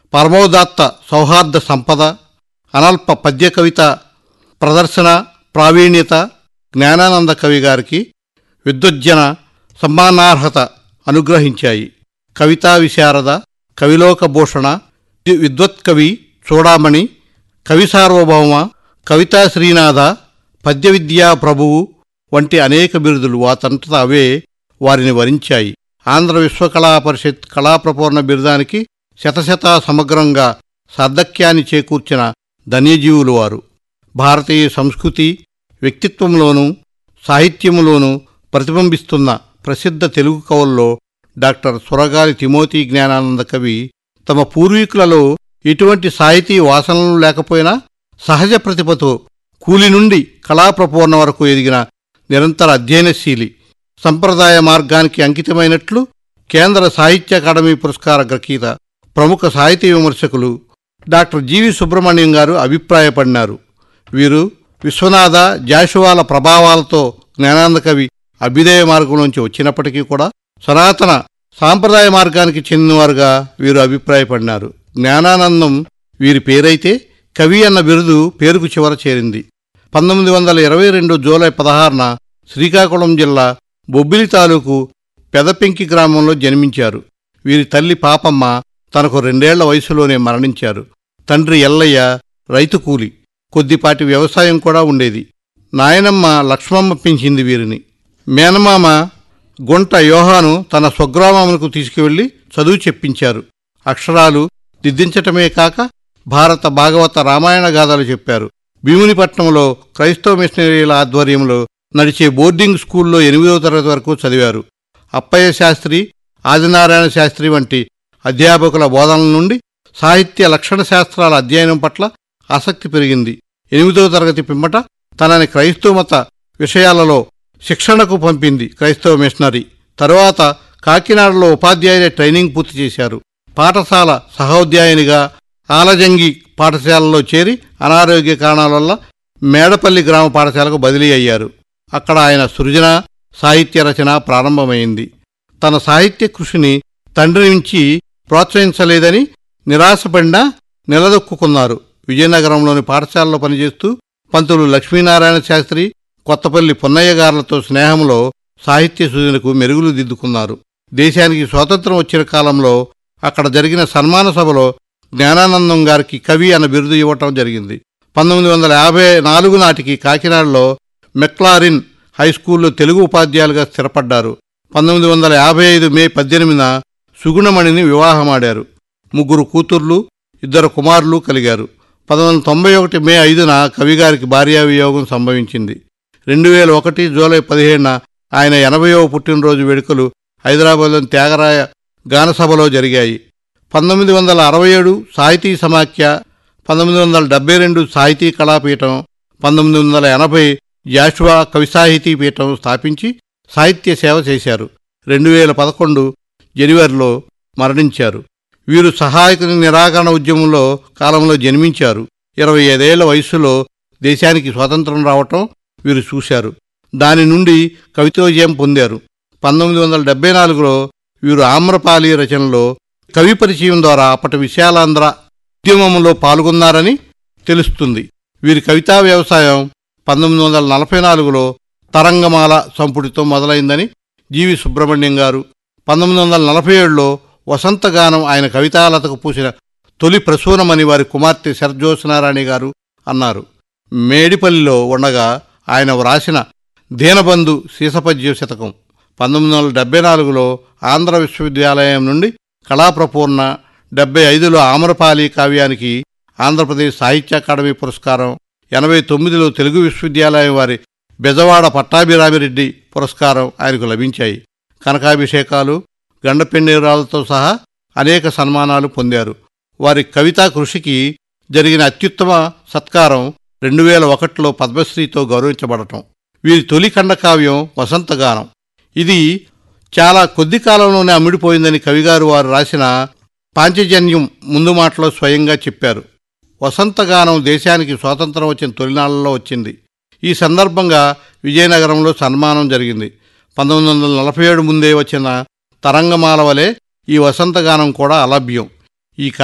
పరమోదాత్త సౌహార్ద సంపద అనల్ప పద్య కవిత ప్రదర్శన ప్రావీణ్యత జ్ఞానానంద కవి గారికి విద్వజ్జన సమ్మానార్హత అనుగ్రహించాయి కవితా విశారద కవిలోక భూషణ ది- విద్వత్కవి చూడామణి కవి సార్వభౌమ కవితా శ్రీనాథ పద్య విద్యా ప్రభువు వంటి అనేక బిరుదులు వాతంతట అవే వారిని వరించాయి ఆంధ్ర విశ్వకళా పరిషత్ కళాప్రపూర్ణ బిరుదానికి శతశత సమగ్రంగా సార్థక్యాన్ని చేకూర్చిన ధన్యజీవులు వారు భారతీయ సంస్కృతి వ్యక్తిత్వంలోనూ సాహిత్యములోనూ ప్రతిబింబిస్తున్న ప్రసిద్ధ తెలుగు కవుల్లో డాక్టర్ సురగాలి తిమోతి జ్ఞానానంద కవి తమ పూర్వీకులలో ఎటువంటి సాహితీ వాసనలు లేకపోయినా సహజ ప్రతిభతో కూలి నుండి కళాప్రపూర్ణ వరకు ఎదిగిన నిరంతర అధ్యయనశీలి సంప్రదాయ మార్గానికి అంకితమైనట్లు కేంద్ర సాహిత్య అకాడమీ పురస్కార గ్రహీత ప్రముఖ సాహితీ విమర్శకులు డాక్టర్ జీవి సుబ్రహ్మణ్యం గారు అభిప్రాయపడినారు వీరు విశ్వనాథ జాషువాల ప్రభావాలతో జ్ఞానానంద కవి అభ్యుదయ మార్గంలోంచి వచ్చినప్పటికీ కూడా సనాతన సాంప్రదాయ మార్గానికి చెందినవారుగా వీరు అభిప్రాయపడినారు జ్ఞానానందం వీరి పేరైతే కవి అన్న బిరుదు పేరుకు చివర చేరింది పంతొమ్మిది వందల ఇరవై రెండు జూలై పదహారున శ్రీకాకుళం జిల్లా బొబ్బిలి తాలూకు పెదపెంకి గ్రామంలో జన్మించారు వీరి తల్లి పాపమ్మ తనకు రెండేళ్ల వయసులోనే మరణించారు తండ్రి ఎల్లయ్య రైతు కూలి కొద్దిపాటి వ్యవసాయం కూడా ఉండేది నాయనమ్మ లక్ష్మమ్మ పెంచింది వీరిని మేనమామ గుంట యోహాను తన స్వగ్రామమునకు తీసుకువెళ్లి చదువు చెప్పించారు అక్షరాలు దిద్దించటమే కాక భారత భాగవత రామాయణ గాథలు చెప్పారు భీమునిపట్నంలో క్రైస్తవ మిషనరీల ఆధ్వర్యంలో నడిచే బోర్డింగ్ స్కూల్లో ఎనిమిదవ తరగతి వరకు చదివారు అప్పయ్య శాస్త్రి ఆదినారాయణ శాస్త్రి వంటి అధ్యాపకుల బోధనల నుండి సాహిత్య లక్షణ శాస్త్రాల అధ్యయనం పట్ల ఆసక్తి పెరిగింది ఎనిమిదవ తరగతి పిమ్మట తనని క్రైస్తవ మత విషయాలలో శిక్షణకు పంపింది క్రైస్తవ మిషనరీ తరువాత కాకినాడలో ఉపాధ్యాయుల ట్రైనింగ్ పూర్తి చేశారు పాఠశాల సహోద్యాయునిగా ఆలజంగి పాఠశాలలో చేరి అనారోగ్య కారణాల వల్ల మేడపల్లి గ్రామ పాఠశాలకు బదిలీ అయ్యారు అక్కడ ఆయన సృజన సాహిత్య రచన ప్రారంభమైంది తన సాహిత్య కృషిని తండ్రి నుంచి ప్రోత్సహించలేదని నిరాశపడినా నిలదొక్కుకున్నారు విజయనగరంలోని పాఠశాలలో పనిచేస్తూ పంతులు లక్ష్మీనారాయణ శాస్త్రి కొత్తపల్లి పొన్నయ్య గారులతో స్నేహంలో సాహిత్య సూచనకు మెరుగులు దిద్దుకున్నారు దేశానికి స్వాతంత్రం వచ్చిన కాలంలో అక్కడ జరిగిన సన్మాన సభలో జ్ఞానానందం గారికి కవి అన్న బిరుదు ఇవ్వటం జరిగింది పంతొమ్మిది వందల యాభై నాలుగు నాటికి కాకినాడలో మెక్లారిన్ హై స్కూల్లో తెలుగు ఉపాధ్యాయులుగా స్థిరపడ్డారు పంతొమ్మిది వందల యాభై ఐదు మే పద్దెనిమిదిన సుగుణమణిని వివాహమాడారు ముగ్గురు కూతుర్లు ఇద్దరు కుమారులు కలిగారు పంతొమ్మిది వందల తొంభై ఒకటి మే ఐదున కవిగారికి భార్యా వియోగం సంభవించింది రెండు వేల ఒకటి జూలై పదిహేడున ఆయన ఎనభైవ పుట్టినరోజు వేడుకలు హైదరాబాద్లోని త్యాగరాయ గానసభలో జరిగాయి పంతొమ్మిది వందల అరవై ఏడు సాహితీ సమాఖ్య పంతొమ్మిది వందల డెబ్బై రెండు సాహితీ కళాపీఠం పంతొమ్మిది వందల ఎనభై జాషువా కవి సాహితీ పీఠం స్థాపించి సాహిత్య సేవ చేశారు రెండు వేల పదకొండు జనవరిలో మరణించారు వీరు సహాయక నిరాకరణ ఉద్యమంలో కాలంలో జన్మించారు ఇరవై ఐదేళ్ల వయస్సులో దేశానికి స్వాతంత్రం రావటం వీరు చూశారు దాని నుండి కవితోజయం పొందారు పంతొమ్మిది వందల డెబ్బై నాలుగులో వీరు ఆమ్రపాలి రచనలో కవి పరిచయం ద్వారా అప్పటి విశాలాంధ్ర ఉద్యమంలో పాల్గొన్నారని తెలుస్తుంది వీరి కవితా వ్యవసాయం పంతొమ్మిది వందల నలభై నాలుగులో తరంగమాల సంపుటితో మొదలైందని జీవి సుబ్రహ్మణ్యం గారు పంతొమ్మిది వందల నలభై ఏడులో వసంతగానం ఆయన కవితాలతకు పూసిన తొలి ప్రసూనమని వారి కుమార్తె శరజ్యోత్సనారాణి గారు అన్నారు మేడిపల్లిలో ఉండగా ఆయన వ్రాసిన దీనబంధు సీసపద్య శతకం పంతొమ్మిది వందల డెబ్బై నాలుగులో ఆంధ్ర విశ్వవిద్యాలయం నుండి కళాప్రపూర్ణ డెబ్బై ఐదులో ఆమరపాలి కావ్యానికి ఆంధ్రప్రదేశ్ సాహిత్య అకాడమీ పురస్కారం ఎనభై తొమ్మిదిలో తెలుగు విశ్వవిద్యాలయం వారి బెజవాడ పట్టాభిరామిరెడ్డి పురస్కారం ఆయనకు లభించాయి కనకాభిషేకాలు గండపెన్నేరాలతో సహా అనేక సన్మానాలు పొందారు వారి కవితా కృషికి జరిగిన అత్యుత్తమ సత్కారం రెండు వేల ఒకటిలో పద్మశ్రీతో గౌరవించబడటం వీరి తొలి ఖండకావ్యం వసంతగానం ఇది చాలా కొద్ది కాలంలోనే అమ్ముడిపోయిందని కవిగారు వారు రాసిన పాంచజన్యం ముందు మాటలో స్వయంగా చెప్పారు వసంతగానం దేశానికి స్వాతంత్రం వచ్చిన తొలినాళ్లలో వచ్చింది ఈ సందర్భంగా విజయనగరంలో సన్మానం జరిగింది పంతొమ్మిది వందల నలభై ఏడు ముందే వచ్చిన తరంగమాల వలె ఈ వసంతగానం కూడా అలభ్యం ఈ